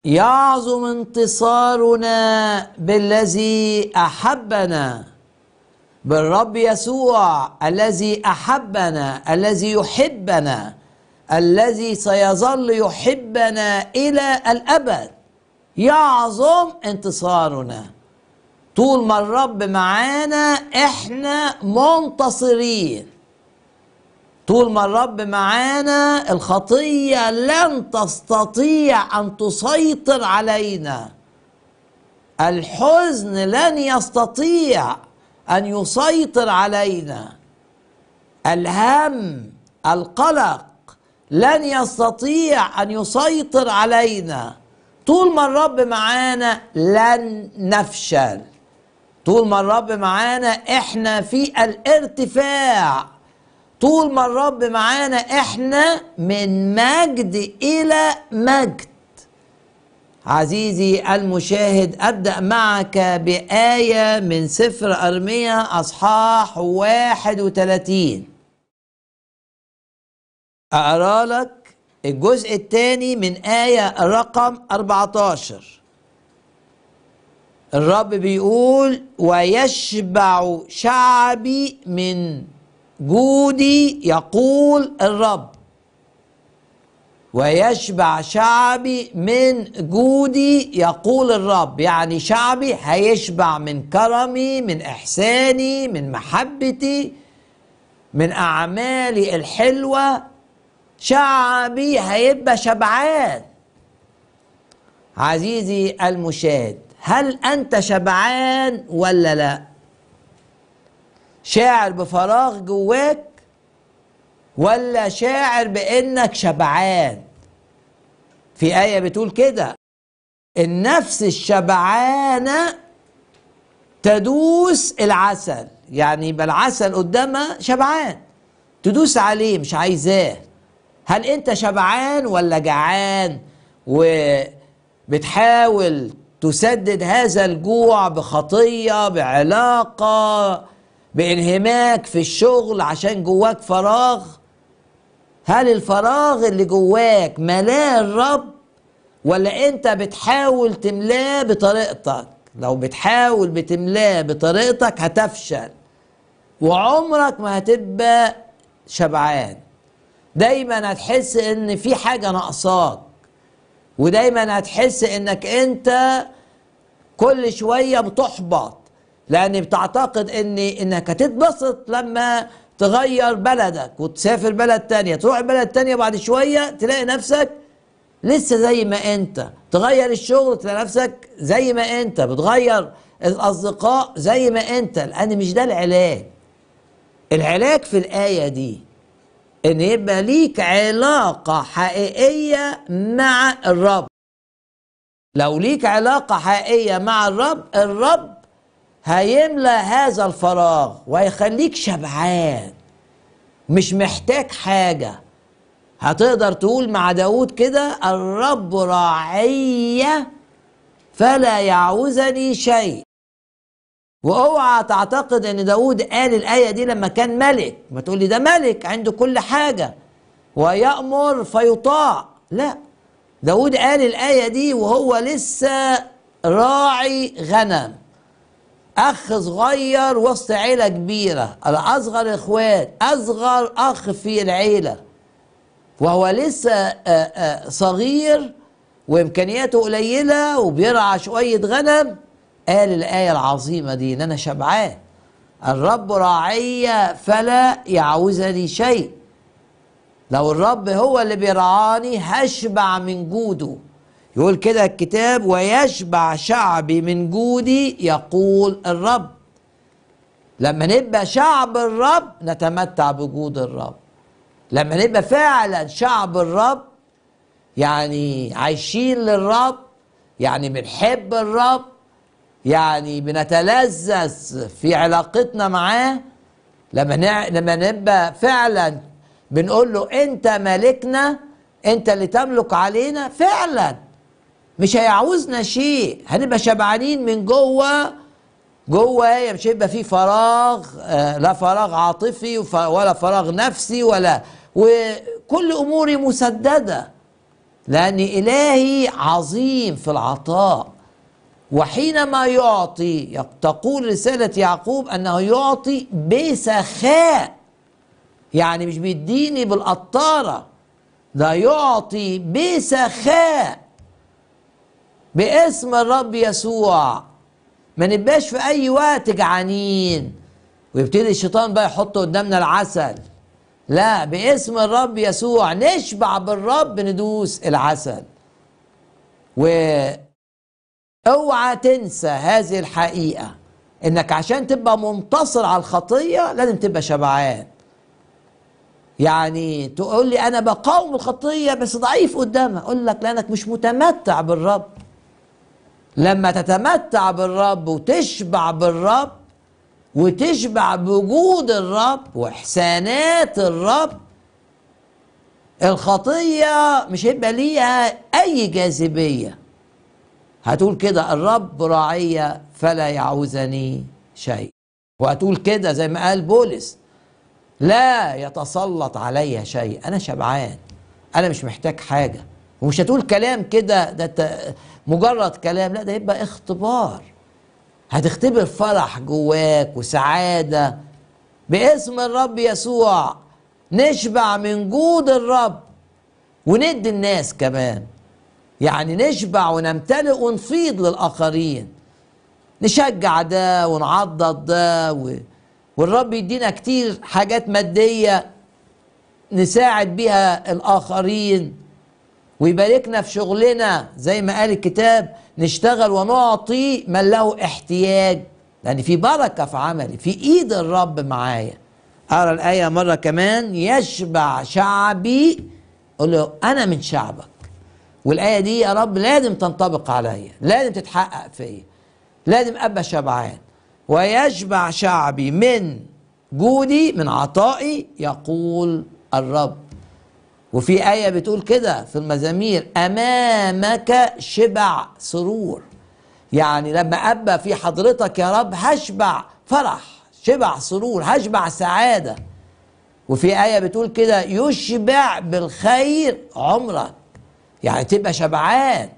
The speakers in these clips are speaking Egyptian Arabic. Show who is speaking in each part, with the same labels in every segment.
Speaker 1: يعظم انتصارنا بالذي احبنا بالرب يسوع الذي احبنا الذي يحبنا الذي سيظل يحبنا الى الابد يعظم انتصارنا طول ما الرب معانا احنا منتصرين طول ما الرب معانا الخطيه لن تستطيع ان تسيطر علينا الحزن لن يستطيع ان يسيطر علينا الهم القلق لن يستطيع ان يسيطر علينا طول ما الرب معانا لن نفشل طول ما الرب معانا احنا في الارتفاع طول ما الرب معانا احنا من مجد الى مجد عزيزي المشاهد ابدا معك بايه من سفر ارميا اصحاح 31 اقرا لك الجزء الثاني من ايه رقم 14 الرب بيقول ويشبع شعبي من جودي يقول الرب ويشبع شعبي من جودي يقول الرب يعني شعبي هيشبع من كرمي من احساني من محبتي من اعمالي الحلوه شعبي هيبقى شبعان عزيزي المشاهد هل انت شبعان ولا لا شاعر بفراغ جواك ولا شاعر بانك شبعان في ايه بتقول كده النفس الشبعانه تدوس العسل يعني يبقى العسل قدامها شبعان تدوس عليه مش عايزاه هل انت شبعان ولا جعان وبتحاول تسدد هذا الجوع بخطيه بعلاقه بانهماك في الشغل عشان جواك فراغ هل الفراغ اللي جواك ملاه الرب ولا انت بتحاول تملاه بطريقتك لو بتحاول بتملاه بطريقتك هتفشل وعمرك ما هتبقى شبعان دايما هتحس ان في حاجة ناقصاك ودايما هتحس انك انت كل شوية بتحبط لان بتعتقد ان انك هتتبسط لما تغير بلدك وتسافر بلد تانية تروح بلد تانية بعد شوية تلاقي نفسك لسه زي ما انت تغير الشغل تلاقي نفسك زي ما انت بتغير الاصدقاء زي ما انت لان مش ده العلاج العلاج في الايه دي ان يبقى ليك علاقه حقيقيه مع الرب لو ليك علاقه حقيقيه مع الرب الرب هيملى هذا الفراغ وهيخليك شبعان مش محتاج حاجه هتقدر تقول مع داود كده الرب راعية فلا يعوزني شيء واوعى تعتقد ان داود قال الآية دي لما كان ملك ما تقول لي ده ملك عنده كل حاجة ويأمر فيطاع لا داود قال الآية دي وهو لسه راعي غنم أخ صغير وسط عيلة كبيرة الأصغر إخوات أصغر أخ في العيلة وهو لسه صغير وامكانياته قليله وبيرعى شويه غنم قال الايه العظيمه دي ان انا شبعان الرب راعي فلا يعوزني شيء لو الرب هو اللي بيرعاني هشبع من جوده يقول كده الكتاب ويشبع شعبي من جودي يقول الرب لما نبقى شعب الرب نتمتع بجود الرب لما نبقى فعلا شعب الرب يعني عايشين للرب يعني بنحب الرب يعني بنتلذذ في علاقتنا معاه لما نع... لما نبقى فعلا بنقول له انت مالكنا انت اللي تملك علينا فعلا مش هيعوزنا شيء هنبقى شبعانين من جوه جوه مش هيبقى فيه فراغ آه لا فراغ عاطفي ولا فراغ نفسي ولا وكل اموري مسدده لأن إلهي عظيم في العطاء وحينما يعطي تقول رسالة يعقوب أنه يعطي بسخاء يعني مش بيديني بالقطارة ده يعطي بسخاء باسم الرب يسوع ما نبقاش في أي وقت جعانين ويبتدي الشيطان بقى يحط قدامنا العسل لا باسم الرب يسوع نشبع بالرب ندوس العسل و اوعى تنسى هذه الحقيقة انك عشان تبقى منتصر على الخطية لازم تبقى شبعان يعني تقول لي انا بقاوم الخطية بس ضعيف قدامها اقول لك لانك مش متمتع بالرب لما تتمتع بالرب وتشبع بالرب وتشبع بوجود الرب واحسانات الرب الخطيه مش هيبقى ليها اي جاذبيه هتقول كده الرب راعية فلا يعوزني شيء وهتقول كده زي ما قال بولس لا يتسلط علي شيء انا شبعان انا مش محتاج حاجه ومش هتقول كلام كده ده مجرد كلام لا ده يبقى اختبار هتختبر فرح جواك وسعادة باسم الرب يسوع نشبع من جود الرب وندي الناس كمان يعني نشبع ونمتلئ ونفيض للآخرين نشجع ده ونعضد ده و... والرب يدينا كتير حاجات مادية نساعد بيها الآخرين ويباركنا في شغلنا زي ما قال الكتاب نشتغل ونعطي من له احتياج لأن في بركة في عملي في إيد الرب معايا أقرأ الآية مرة كمان يشبع شعبي قل له أنا من شعبك والآية دي يا رب لازم تنطبق عليا لازم تتحقق فيا لازم أبقى شبعان ويشبع شعبي من جودي من عطائي يقول الرب وفي آية بتقول كده في المزامير أمامك شبع سرور يعني لما أبقى في حضرتك يا رب هشبع فرح شبع سرور هشبع سعادة وفي آية بتقول كده يشبع بالخير عمرك يعني تبقى شبعان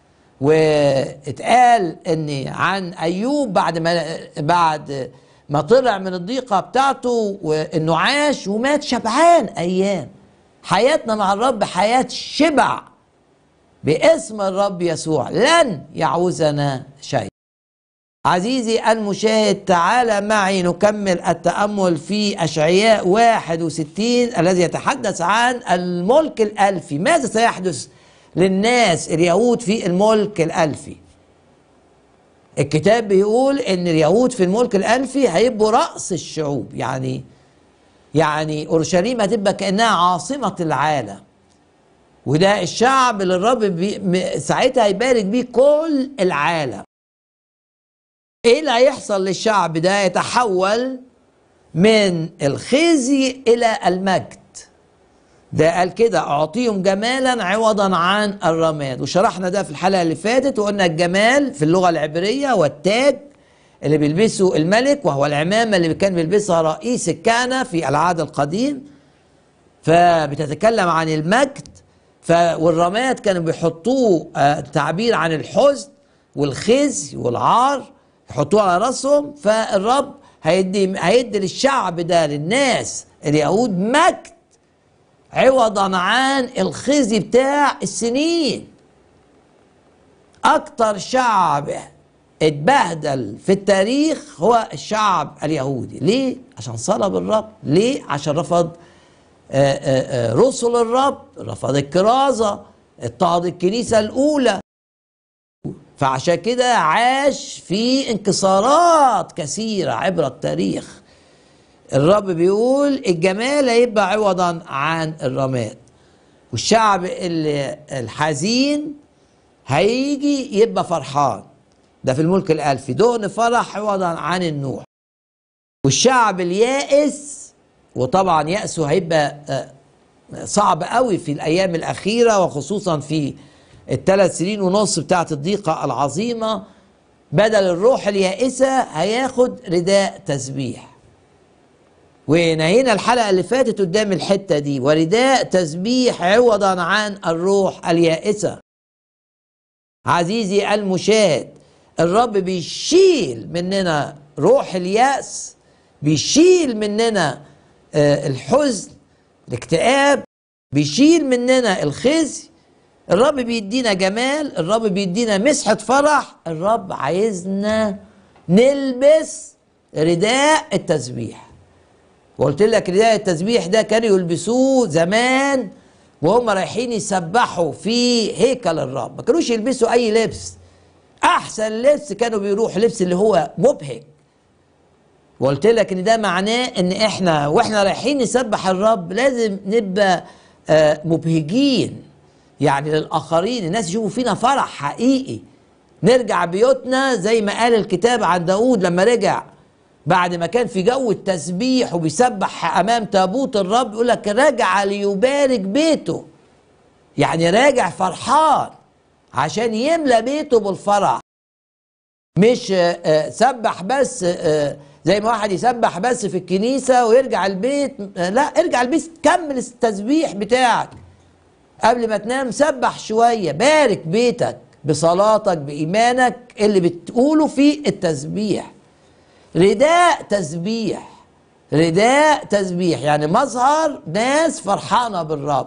Speaker 1: واتقال ان عن ايوب بعد ما بعد ما طلع من الضيقه بتاعته وانه عاش ومات شبعان ايام حياتنا مع الرب حياه شبع باسم الرب يسوع لن يعوزنا شيء عزيزي المشاهد تعال معي نكمل التأمل في أشعياء 61 الذي يتحدث عن الملك الألفي ماذا سيحدث للناس اليهود في الملك الألفي الكتاب بيقول ان اليهود في الملك الألفي هيبقوا رأس الشعوب يعني يعني أورشليم هتبقى كأنها عاصمة العالم وده الشعب اللي الرب بي ساعتها هيبارك بيه كل العالم ايه اللي هيحصل للشعب ده يتحول من الخزي الى المجد ده قال كده اعطيهم جمالا عوضا عن الرماد وشرحنا ده في الحلقه اللي فاتت وقلنا الجمال في اللغه العبريه والتاج اللي بيلبسه الملك وهو العمامه اللي كان بيلبسها رئيس الكهنه في العهد القديم فبتتكلم عن المجد ف والرماد كانوا بيحطوه آه تعبير عن الحزن والخزي والعار يحطوه على راسهم فالرب هيدي هيدي للشعب ده للناس اليهود مجد عوضا عن الخزي بتاع السنين اكتر شعب اتبهدل في التاريخ هو الشعب اليهودي ليه عشان صلب الرب ليه عشان رفض آآ آآ رسل الرب رفض الكرازة اضطهد الكنيسة الأولى فعشان كده عاش في انكسارات كثيرة عبر التاريخ الرب بيقول الجمال هيبقى عوضا عن الرماد والشعب اللي الحزين هيجي يبقى فرحان ده في الملك الألفي دون فرح عوضا عن النوح والشعب اليائس وطبعا يأسه هيبقى صعب قوي في الأيام الأخيرة وخصوصا في الثلاث سنين ونص بتاعت الضيقة العظيمة بدل الروح اليائسة هياخد رداء تسبيح ونهينا الحلقة اللي فاتت قدام الحتة دي ورداء تسبيح عوضا عن الروح اليائسة عزيزي المشاهد الرب بيشيل مننا روح اليأس بيشيل مننا آه، الحزن الاكتئاب بيشيل مننا الخزي الرب بيدينا جمال الرب بيدينا مسحة فرح الرب عايزنا نلبس رداء التسبيح وقلت لك رداء التسبيح ده كانوا يلبسوه زمان وهم رايحين يسبحوا في هيكل الرب ما كانوش يلبسوا اي لبس احسن لبس كانوا بيروحوا لبس اللي هو مبهج وقلت لك ان ده معناه ان احنا واحنا رايحين نسبح الرب لازم نبقى آه، مبهجين يعني للاخرين الناس يشوفوا فينا فرح حقيقي نرجع بيوتنا زي ما قال الكتاب عن داود لما رجع بعد ما كان في جو التسبيح وبيسبح امام تابوت الرب يقول لك رجع ليبارك بيته يعني راجع فرحان عشان يملى بيته بالفرح مش آه، آه، سبح بس آه، زي ما واحد يسبح بس في الكنيسة ويرجع البيت آه، لا ارجع البيت كمل التسبيح بتاعك قبل ما تنام سبح شوية بارك بيتك بصلاتك بإيمانك اللي بتقوله في التسبيح رداء تسبيح رداء تسبيح يعني مظهر ناس فرحانة بالرب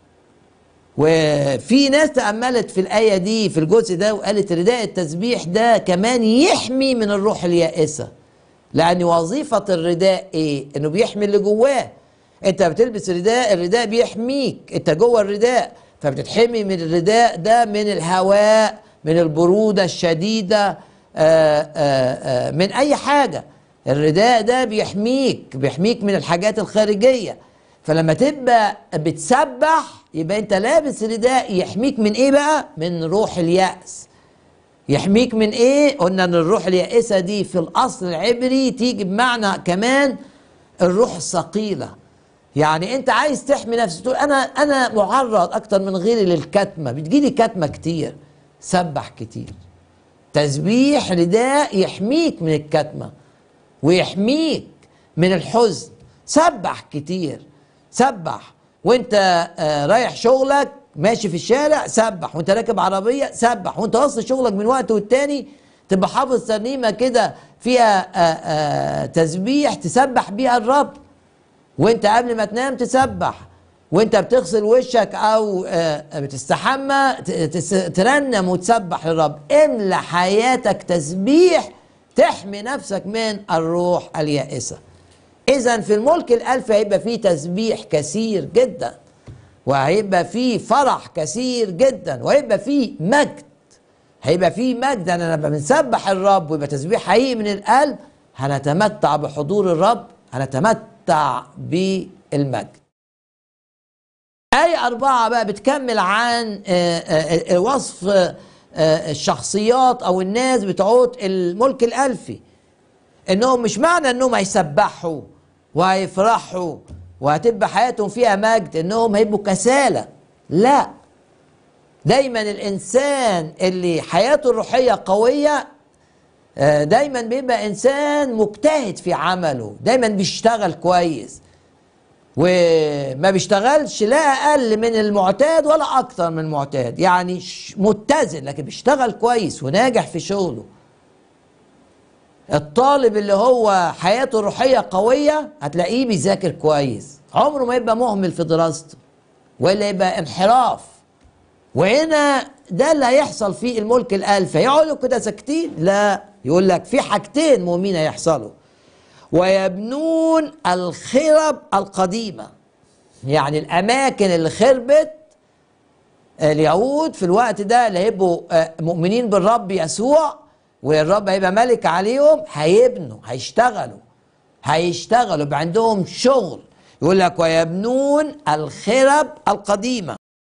Speaker 1: وفي ناس تأملت في الآية دي في الجزء ده وقالت رداء التسبيح ده كمان يحمي من الروح اليائسة لأن وظيفة الرداء إيه؟ إنه بيحمي اللي جواه أنت بتلبس رداء الرداء بيحميك أنت جوه الرداء فبتتحمي من الرداء ده من الهواء من البرودة الشديدة آآ آآ من أي حاجة الرداء ده بيحميك بيحميك من الحاجات الخارجية فلما تبقى بتسبح يبقى انت لابس رداء يحميك من ايه بقى من روح اليأس يحميك من ايه قلنا ان الروح اليائسة دي في الاصل العبري تيجي بمعنى كمان الروح الثقيلة يعني انت عايز تحمي نفسك تقول انا انا معرض اكتر من غيري للكتمة بتجيلي كتمة كتير سبح كتير تسبيح رداء يحميك من الكتمة ويحميك من الحزن سبح كتير سبح وانت آه، رايح شغلك ماشي في الشارع سبح وانت راكب عربية سبح وانت واصل شغلك من وقت والتاني تبقى حافظ ترنيمة كده فيها آه، آه، تسبيح تسبح بيها الرب وانت قبل ما تنام تسبح وانت بتغسل وشك او آه، بتستحمى ت- تس- ترنم وتسبح للرب املى حياتك تسبيح تحمي نفسك من الروح اليائسه اذا في الملك الالف هيبقى فيه تسبيح كثير جدا وهيبقى فيه فرح كثير جدا وهيبقى فيه مجد هيبقى فيه مجد انا لما بنسبح الرب ويبقى تسبيح حقيقي من القلب هنتمتع بحضور الرب هنتمتع بالمجد آية أربعة بقى بتكمل عن آه، آه، آه، وصف آه، آه، الشخصيات أو الناس بتوع الملك الألفي إنهم مش معنى إنهم هيسبحوا وهيفرحوا وهتبقى حياتهم فيها مجد إنهم هيبقوا كسالى لا دايما الإنسان اللي حياته الروحية قوية آه، دايما بيبقى إنسان مجتهد في عمله دايما بيشتغل كويس وما بيشتغلش لا اقل من المعتاد ولا اكتر من المعتاد يعني ش- متزن لكن بيشتغل كويس وناجح في شغله الطالب اللي هو حياته الروحية قوية هتلاقيه بيذاكر كويس عمره ما يبقى مهمل في دراسته ولا يبقى انحراف وهنا ده اللي هيحصل في الملك الألف يقعدوا كده ساكتين لا يقول لك في حاجتين مهمين هيحصلوا ويبنون الخرب القديمة يعني الأماكن اللي خربت اليهود في الوقت ده اللي هيبقوا آه، مؤمنين بالرب يسوع والرب هيبقى ملك عليهم هيبنوا هيشتغلوا هيشتغلوا يبقى عندهم شغل يقول لك ويبنون الخرب القديمة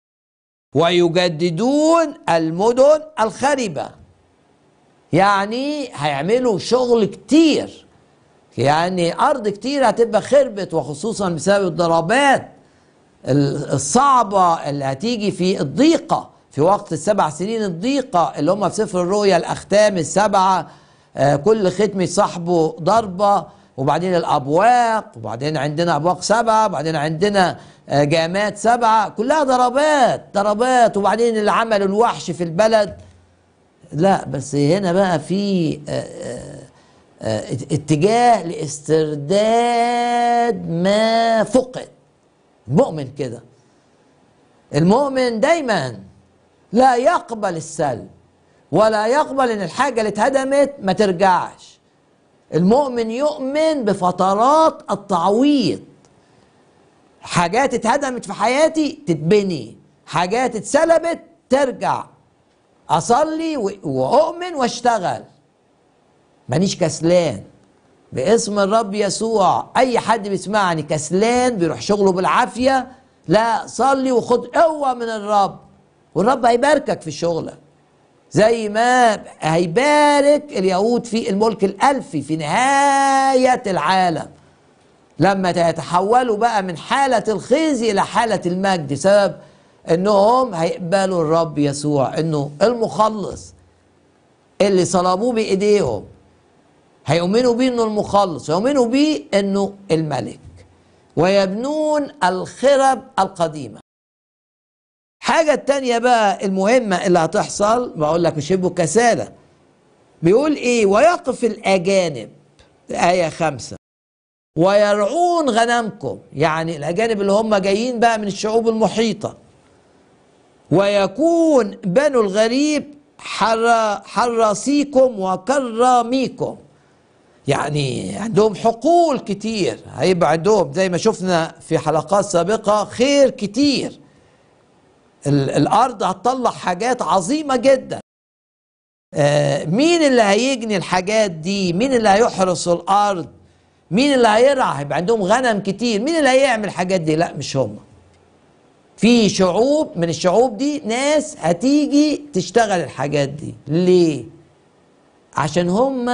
Speaker 1: ويجددون المدن الخربة يعني هيعملوا شغل كتير يعني أرض كتير هتبقى خربت وخصوصا بسبب الضربات ال- الصعبة اللي هتيجي في الضيقة في وقت السبع سنين الضيقة اللي هم في سفر الرؤيا الأختام السبعة آه، كل ختم صاحبه ضربة وبعدين الابواق وبعدين عندنا ابواق سبعه وبعدين عندنا آه، جامات سبعه كلها ضربات ضربات وبعدين اللي عملوا الوحش في البلد لا بس هنا بقى في آه، آه، آه، اتجاه لاسترداد ما فقد المؤمن كده المؤمن دايما لا يقبل السلب ولا يقبل ان الحاجه اللي اتهدمت ما ترجعش المؤمن يؤمن بفترات التعويض حاجات اتهدمت في حياتي تتبني حاجات اتسلبت ترجع اصلي و- واؤمن واشتغل مانيش كسلان باسم الرب يسوع اي حد بيسمعني كسلان بيروح شغله بالعافيه لا صلي وخد قوه من الرب والرب هيباركك في شغلك زي ما هيبارك اليهود في الملك الالفي في نهايه العالم لما يتحولوا بقى من حاله الخزي الى حاله المجد بسبب انهم هيقبلوا الرب يسوع انه المخلص اللي صلبوه بايديهم هيؤمنوا بيه انه المخلص ويؤمنوا بيه انه الملك ويبنون الخرب القديمه حاجة التانية بقى المهمة اللي هتحصل بقول لك مش يبقوا كسالة بيقول ايه ويقف الأجانب آية خمسة ويرعون غنمكم يعني الأجانب اللي هم جايين بقى من الشعوب المحيطة ويكون بنو الغريب حر حراسيكم وكراميكم يعني عندهم حقول كتير هيبقى عندهم زي ما شفنا في حلقات سابقة خير كتير ال- الارض هتطلع حاجات عظيمه جدا آه، مين اللي هيجني الحاجات دي مين اللي هيحرس الارض مين اللي هيرعى هيبقى عندهم غنم كتير مين اللي هيعمل الحاجات دي لا مش هم في شعوب من الشعوب دي ناس هتيجي تشتغل الحاجات دي ليه عشان هم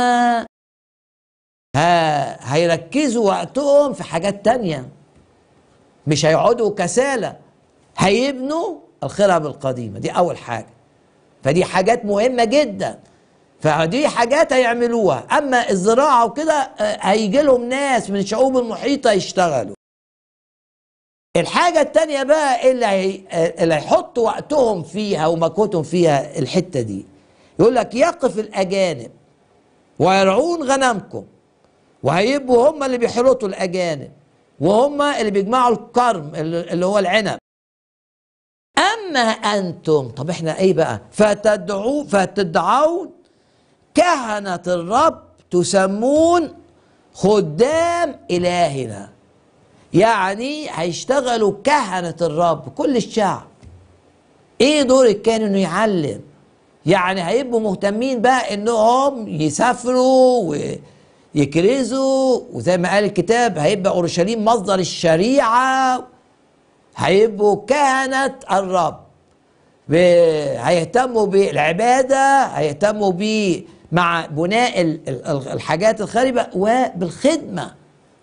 Speaker 1: ها هيركزوا وقتهم في حاجات تانية مش هيقعدوا كسالة هيبنوا الخرب القديمة دي أول حاجة فدي حاجات مهمة جدا فدي حاجات هيعملوها أما الزراعة وكده آه، هيجي لهم ناس من الشعوب المحيطة يشتغلوا الحاجة التانية بقى اللي هي اللي هيحطوا وقتهم فيها ومجهودهم فيها الحتة دي يقول لك يقف الأجانب ويرعون غنمكم وهيبقوا هم اللي بيحرطوا الأجانب وهم اللي بيجمعوا الكرم اللي اللي هو العنب أما أنتم طب إحنا إيه بقى فتدعوا فتدعون كهنة الرب تسمون خدام إلهنا يعني هيشتغلوا كهنة الرب كل الشعب ايه دور الكاهن انه يعلم يعني هيبقوا مهتمين بقى انهم يسافروا ويكرزوا وزي ما قال الكتاب هيبقى اورشليم مصدر الشريعه هيبقوا كهنة الرب ب- هيهتموا بالعبادة هيهتموا ب مع بناء ال- ال- الحاجات الخاربة وبالخدمة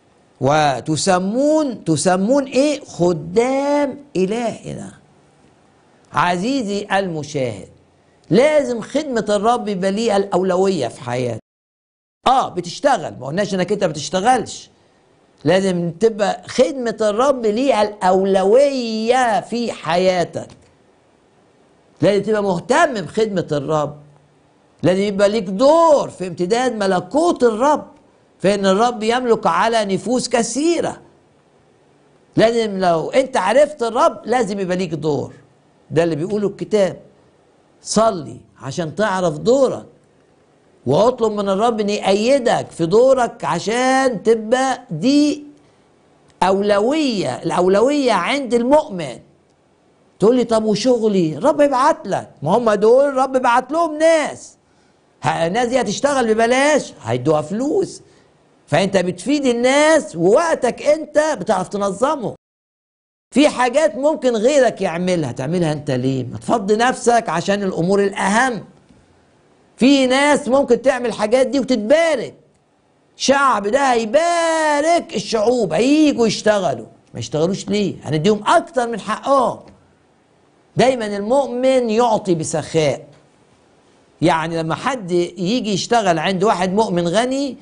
Speaker 1: وتسمون تسمون ايه خدام إلهنا عزيزي المشاهد لازم خدمة الرب يبقى ليها الأولوية في حياتك اه بتشتغل ما قلناش انك انت بتشتغلش لازم تبقى خدمة الرب ليها الأولوية في حياتك لازم تبقى مهتم بخدمة الرب لازم يبقى ليك دور في امتداد ملكوت الرب فإن الرب يملك على نفوس كثيرة لازم لو انت عرفت الرب لازم يبقى ليك دور ده اللي بيقوله الكتاب صلي عشان تعرف دورك واطلب من الرب ان يأيدك في دورك عشان تبقى دي أولوية الأولوية عند المؤمن تقول لي طب وشغلي الرب يبعت لك ما هم دول الرب بعت لهم ناس ه- الناس دي هتشتغل ببلاش هيدوها فلوس فانت بتفيد الناس ووقتك انت بتعرف تنظمه في حاجات ممكن غيرك يعملها تعملها انت ليه ما تفضي نفسك عشان الامور الاهم في ناس ممكن تعمل الحاجات دي وتتبارك شعب ده هيبارك الشعوب هيجوا يشتغلوا ما يشتغلوش ليه هنديهم اكتر من حقهم دايما المؤمن يعطي بسخاء يعني لما حد يجي يشتغل عند واحد مؤمن غني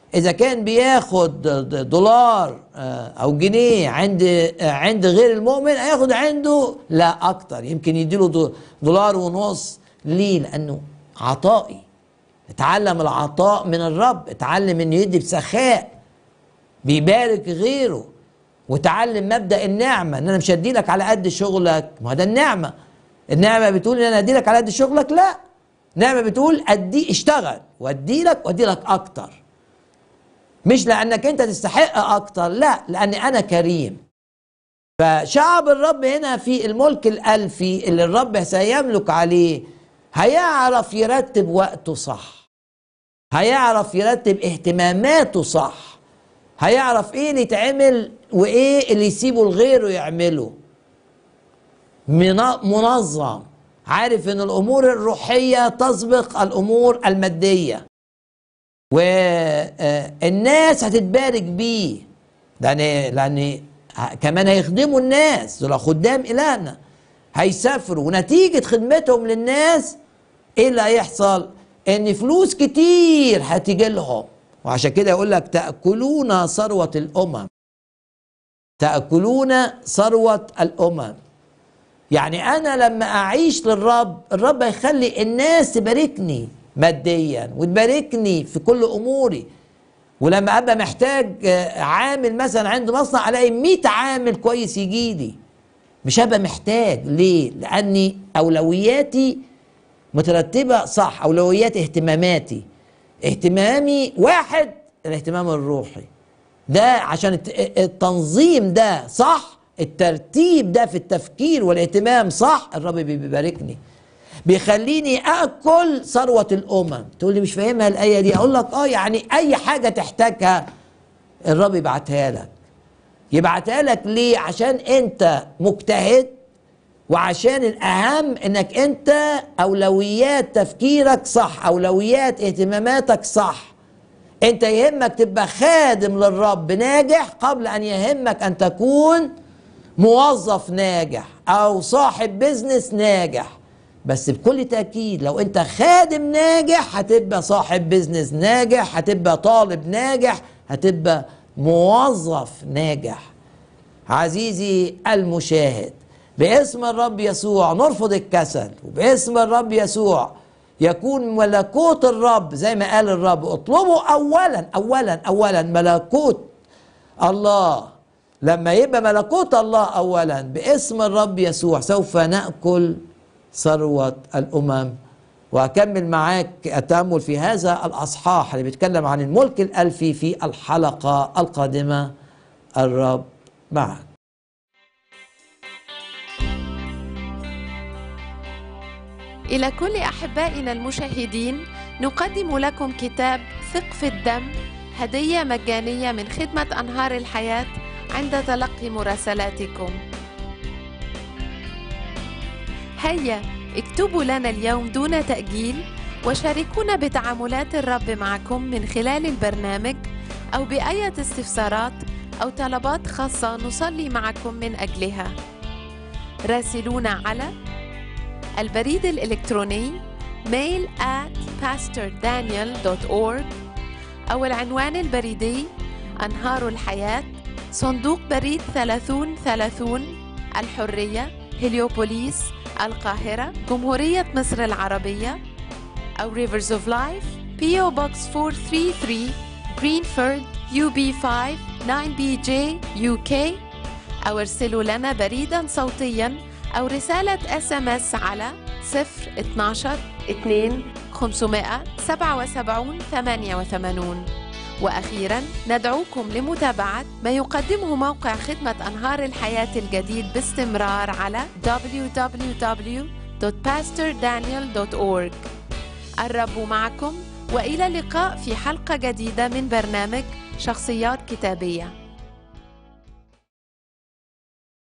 Speaker 1: اذا كان بياخد دولار آه، او جنيه عند آه، عند غير المؤمن هياخد عنده لا اكتر يمكن يديله دو- دولار ونص ليه لانه عطائي اتعلم العطاء من الرب اتعلم انه يدي بسخاء بيبارك غيره وتعلم مبدا النعمه ان انا مش هدي لك على قد شغلك ما هو ده النعمه النعمه بتقول ان انا هدي لك على قد شغلك لا النعمه بتقول ادي اشتغل وادي لك وادي لك اكتر مش لانك انت تستحق اكتر لا لاني انا كريم فشعب الرب هنا في الملك الالفي اللي الرب سيملك عليه هيعرف يرتب وقته صح هيعرف يرتب اهتماماته صح هيعرف ايه اللي يتعمل وايه اللي يسيبه لغيره يعمله من- منظم عارف ان الامور الروحيه تسبق الامور الماديه والناس هتتبارك بيه لان لان ه- كمان هيخدموا الناس دول خدام الهنا هيسافروا ونتيجه خدمتهم للناس ايه اللي هيحصل ان فلوس كتير هتيجي لهم وعشان كده يقول لك تاكلون ثروه الامم تاكلون ثروه الامم يعني انا لما اعيش للرب الرب هيخلي الناس تباركني ماديا وتباركني في كل اموري ولما ابقى محتاج آه، عامل مثلا عند مصنع الاقي 100 عامل كويس يجي لي مش هبقى محتاج ليه لاني اولوياتي مترتبه صح اولويات اهتماماتي اهتمامي واحد الاهتمام الروحي ده عشان الت- التنظيم ده صح الترتيب ده في التفكير والاهتمام صح الرب بيباركني بيخليني اكل ثروه الامم تقول لي مش فاهمها الايه دي اقول لك اه يعني اي حاجه تحتاجها الرب يبعتها لك يبعتها لك ليه عشان انت مجتهد وعشان الاهم انك انت اولويات تفكيرك صح اولويات اهتماماتك صح انت يهمك تبقى خادم للرب ناجح قبل ان يهمك ان تكون موظف ناجح او صاحب بزنس ناجح بس بكل تأكيد لو انت خادم ناجح هتبقى صاحب بزنس ناجح هتبقى طالب ناجح هتبقى موظف ناجح عزيزي المشاهد باسم الرب يسوع نرفض الكسل وباسم الرب يسوع يكون ملكوت الرب زي ما قال الرب اطلبوا اولا اولا اولا ملكوت الله لما يبقى ملكوت الله اولا باسم الرب يسوع سوف ناكل ثروه الامم واكمل معاك التامل في هذا الاصحاح اللي بيتكلم عن الملك الالفي في الحلقه القادمه الرب معك
Speaker 2: إلى كل أحبائنا المشاهدين نقدم لكم كتاب ثق في الدم هدية مجانية من خدمة أنهار الحياة عند تلقي مراسلاتكم هيا اكتبوا لنا اليوم دون تأجيل وشاركونا بتعاملات الرب معكم من خلال البرنامج أو بأية استفسارات أو طلبات خاصة نصلي معكم من أجلها راسلونا على البريد الإلكتروني mail at pastordaniel.org أو العنوان البريدي أنهار الحياة صندوق بريد 3030 الحرية هليوبوليس القاهرة جمهورية مصر العربية أو Rivers of Life PO Box 433 Greenford UB5 9BJ UK أو ارسلوا لنا بريدا صوتيا أو رسالة اس ام اس على 012 2 577 88 وأخيرا ندعوكم لمتابعة ما يقدمه موقع خدمة أنهار الحياة الجديد باستمرار على www.pastordaniel.org الرب معكم وإلى اللقاء في حلقة جديدة من برنامج شخصيات كتابية